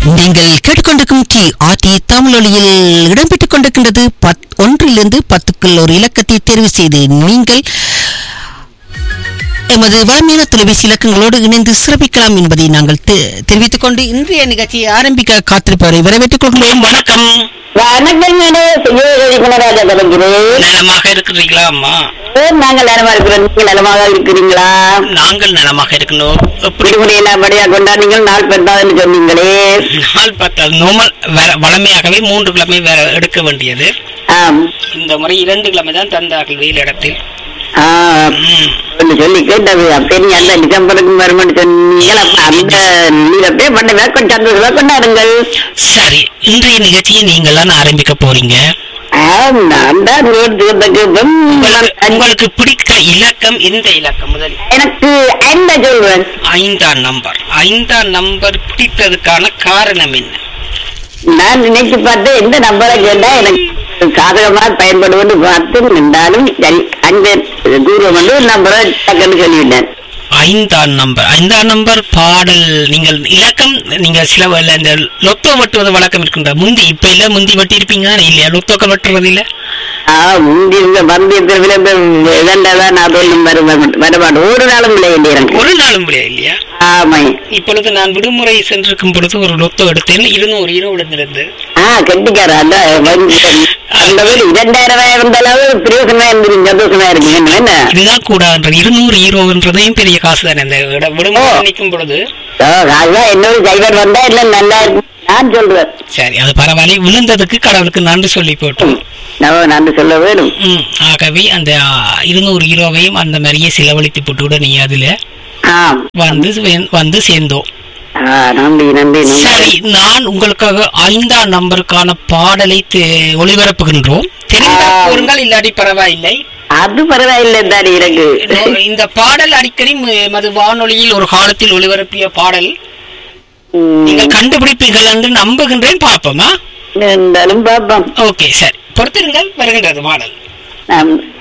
நீங்கள் கேட்டுக்கொண்டிருக்கும் D RT தமிழொலியில் இடம்பெற்றுக் கொண்டிருக்கின்றது பத் ஒன்றிலிருந்து பத்துக்குள் ஒரு இலக்கத்தை தெரிவு செய்து நீங்கள் எமது வளமையான தொலைபேசி இலக்கங்களோடு இணைந்து சிறப்பிக்கலாம் என்பதை நாங்கள் தெ- தெரிவித்துக் கொண்டு இன்றைய நிகழ்ச்சியை ஆரம்பிக்க காத்திருப்பவரை வரவேற்றுக் கொள்கிறோம் வணக்கம் வணக்கம் குணராஜா கலைஞரே நலமாக இருக்கிறீங்களா அம்மா நாங்கள் நலமா இருக்கிறோம் நீங்கள் நலமாக இருக்கிறீங்களா நாங்கள் நலமாக இருக்கணும் எப்படி விடுமுறை எல்லாம் படியா கொண்டாடுங்கள் நாள் பெற்றாதுன்னு சொன்னீங்களே நாள் பத்தாவது நோமல் வேற வளமையாகவே மூன்று கிழமை வேற எடுக்க வேண்டியது ஆம் இந்த முறை இரண்டு கிழமை தான் தந்தார்கள் வெயில் இடத்தில் ஆ, ம். சொல்லி சொல்லி கேட்டது அப்படி அந்த டிசம்பருக்கு வருமானு சொன்னீங்கள் அப்ப அந்த நீர் அப்படியே பண்ண வேக்கம் சந்தோஷமா கொண்டாடுங்கள் சரி இன்றைய நிகழ்ச்சியை நீங்கள் தான் ஆரம்பிக்க போறீங்க ஆம் நான் தான் நோட்டுக்கு உங்களுக்கு உங்களுக்கு பிடித்த இலக்கம் இந்த இலக்கம் முதல் எனக்கு ஐந்த சொல்வேன் ஐந்தாம் நம்பர் ஐந்தாம் நம்பர் பிடித்ததுக்கான காரணம் என்ன நான் நினைச்சு பார்த்து எந்த நம்பரை கேட்டா எனக்கு சாதகமா பயன்படுவது பார்த்து நின்றாலும் சரி அந்த தூரம் வந்து ஒரு நம்பரை டக்குன்னு சொல்லிவிட்டேன் ஐந்தாம் நம்பர் ஐந்தாம் நம்பர் பாடல் நீங்கள் இலக்கம் நீங்க சில வேளை இந்த லொத்தோ வெட்டுவது வழக்கம் இருக்கின்ற முந்தி இப்ப இல்ல முந்தி வெட்டி இருப்பீங்க இல்லையா லொத்தோக்கள் வெட்டுறது இல்ல ஆ முந்தி இந்த பந்தயத்தில் விளம்பர இதண்டாதான் நான் சொல்லும் வரமாட்டேன் ஒரு நாளும் இல்லை இல்லை எனக்கு ஒரு நாளும் விளையா இல்லையா ஆமா இப்பொழுது நான் விடுமுறை சென்றிருக்கும் பொழுது ஒரு லொத்தோ எடுத்தேன் இருநூறு ஈரோ விழுந்திருந்து ஆ கெட்டிக்கார அந்த வந்து அந்த வீடு இரண்டாயிரம் ரூபாய் இருந்தாலும் பிரயோசனமா இருந்து சந்தோஷமா இருக்கு என்ன இதுதான் கூட இருநூறு ஈரோன்றதையும் பெரிய காசு தானே அந்த விட- விடுமுறை ஓ. நிற்கும் பொழுது ஓ, அதுதான் இன்னொரு சைவர் வந்தா இல்ல நல்லா இருக்கு நான் சொல்றேன் சரி அது பரவாயில்ல விழுந்ததுக்கு கடவுளுக்கு நன்றி சொல்லி போட்டோம் நான் நான் சொல்ல வேணும் ம், ஆகவே அந்த இருநூறு ஈரோவையும் அந்த மாதிரியே செலவழித்து போட்டு விட நீ அதுல ஆம் வந்து வே- வந்து சேர்ந்தோம் ஆ, நன்றி நன்றி நன்றி சரி நான் உங்களுக்காக ஐந்தாம் நம்பருக்கான பாடலை தெ- ஒளிபரப்புகின்றோம் தெரிந்தால் ஆ. கூறுங்கள் இல்லாட்டி பரவாயில்லை அது பரவாயில்லை தாடி எனக்கு இந்த பாடல் அடிக்கடி ம- மது வானொலியில் ஒரு காலத்தில் ஒளிபரப்பிய பாடல் ம், நீங்கள் கண்டுபிடிப்பீர்கள் என்று நம்புகின்றேன் பார்ப்போமா இருந்தாலும் பாப்போம் ஓகே சரி பொறுத்திருங்கள் வருகின்றது பாடல் ஆம்.